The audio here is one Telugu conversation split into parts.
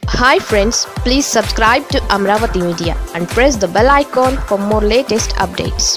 hi friends please subscribe to Amaravati media and press the bell icon for more latest updates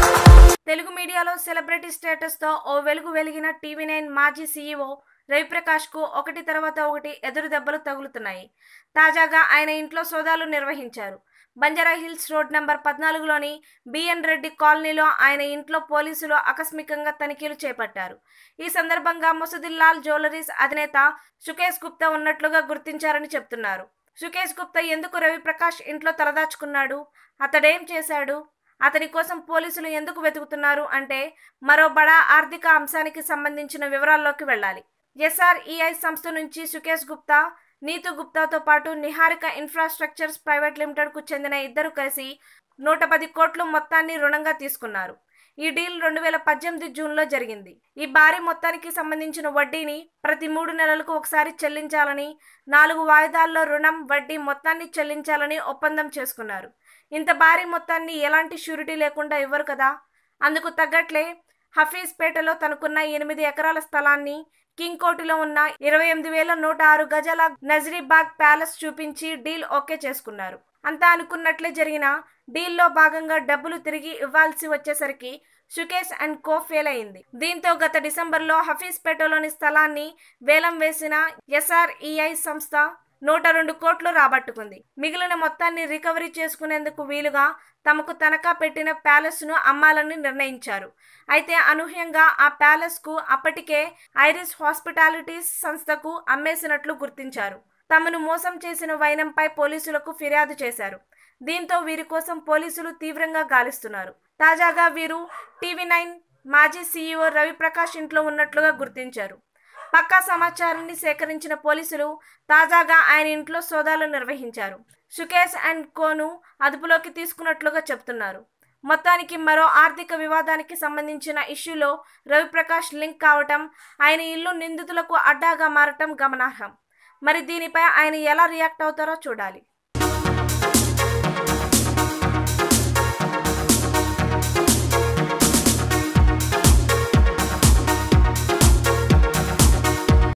Telugu మీడియాలో సెలబ్రిటీ స్టేటస్తో ఓ వెలుగు వెలిగిన టీవీ నైన్ మాజీ సీఈఓ రవిప్రకాష్కు ఒకటి తర్వాత ఒకటి ఎదురు దెబ్బలు తగులుతున్నాయి తాజాగా ఆయన ఇంట్లో సోదాలు నిర్వహించారు బంజారా హిల్స్ రోడ్ నంబర్ పద్నాలుగులోని బిఎన్ రెడ్డి కాలనీలో ఆయన ఇంట్లో పోలీసులు ఆకస్మికంగా తనిఖీలు చేపట్టారు ఈ సందర్భంగా ముసదిల్లాల్ జ్యువెలరీస్ అధినేత సుకేష్ గుప్తా ఉన్నట్లుగా గుర్తించారని చెప్తున్నారు సుకేష్ గుప్తా ఎందుకు రవిప్రకాష్ ఇంట్లో తలదాచుకున్నాడు అతడేం చేశాడు అతని కోసం పోలీసులు ఎందుకు వెతుకుతున్నారు అంటే మరో బడా ఆర్థిక అంశానికి సంబంధించిన వివరాల్లోకి వెళ్ళాలి ఎస్ఆర్ఈఐ సంస్థ నుంచి సుకేష్ గుప్తా నీతు గుప్తాతో పాటు నిహారిక ఇన్ఫ్రాస్ట్రక్చర్స్ ప్రైవేట్ లిమిటెడ్కు చెందిన ఇద్దరు కలిసి నూట పది కోట్లు మొత్తాన్ని రుణంగా తీసుకున్నారు ఈ డీల్ రెండు వేల పద్దెనిమిది జూన్లో జరిగింది ఈ భారీ మొత్తానికి సంబంధించిన వడ్డీని ప్రతి మూడు నెలలకు ఒకసారి చెల్లించాలని నాలుగు వాయిదాల్లో రుణం వడ్డీ మొత్తాన్ని చెల్లించాలని ఒప్పందం చేసుకున్నారు ఇంత భారీ మొత్తాన్ని ఎలాంటి షూరిటీ లేకుండా ఇవ్వరు కదా అందుకు తగ్గట్లే హఫీజ్పేటలో తనకున్న ఎనిమిది ఎకరాల స్థలాన్ని కింగ్ కోటిలో ఉన్న ఇరవై ఎనిమిది వేల నూట ఆరు గజాల నజరీబాగ్ ప్యాలెస్ చూపించి డీల్ ఓకే చేసుకున్నారు అంతా అనుకున్నట్లే జరిగిన డీల్లో భాగంగా డబ్బులు తిరిగి ఇవ్వాల్సి వచ్చేసరికి సుకేష్ అండ్ కో ఫెయిల్ అయింది దీంతో గత డిసెంబర్లో హఫీజ్పేటలోని స్థలాన్ని వేలం వేసిన ఎస్ఆర్ఈఐ సంస్థ నూట రెండు కోట్లు రాబట్టుకుంది మిగిలిన మొత్తాన్ని రికవరీ చేసుకునేందుకు వీలుగా తమకు తనఖా పెట్టిన ప్యాలెస్ ను అమ్మాలని నిర్ణయించారు అయితే అనూహ్యంగా ఆ ప్యాలెస్ కు అప్పటికే ఐరిస్ హాస్పిటాలిటీస్ సంస్థకు అమ్మేసినట్లు గుర్తించారు తమను మోసం చేసిన వైనంపై పోలీసులకు ఫిర్యాదు చేశారు దీంతో వీరి కోసం పోలీసులు తీవ్రంగా గాలిస్తున్నారు తాజాగా వీరు టీవీ నైన్ మాజీ సీఈఓ రవిప్రకాష్ ఇంట్లో ఉన్నట్లుగా గుర్తించారు పక్కా సమాచారాన్ని సేకరించిన పోలీసులు తాజాగా ఆయన ఇంట్లో సోదాలు నిర్వహించారు సుకేష్ అండ్ కోను అదుపులోకి తీసుకున్నట్లుగా చెప్తున్నారు మొత్తానికి మరో ఆర్థిక వివాదానికి సంబంధించిన ఇష్యూలో రవిప్రకాష్ లింక్ కావటం ఆయన ఇల్లు నిందితులకు అడ్డాగా మారటం గమనార్హం మరి దీనిపై ఆయన ఎలా రియాక్ట్ అవుతారో చూడాలి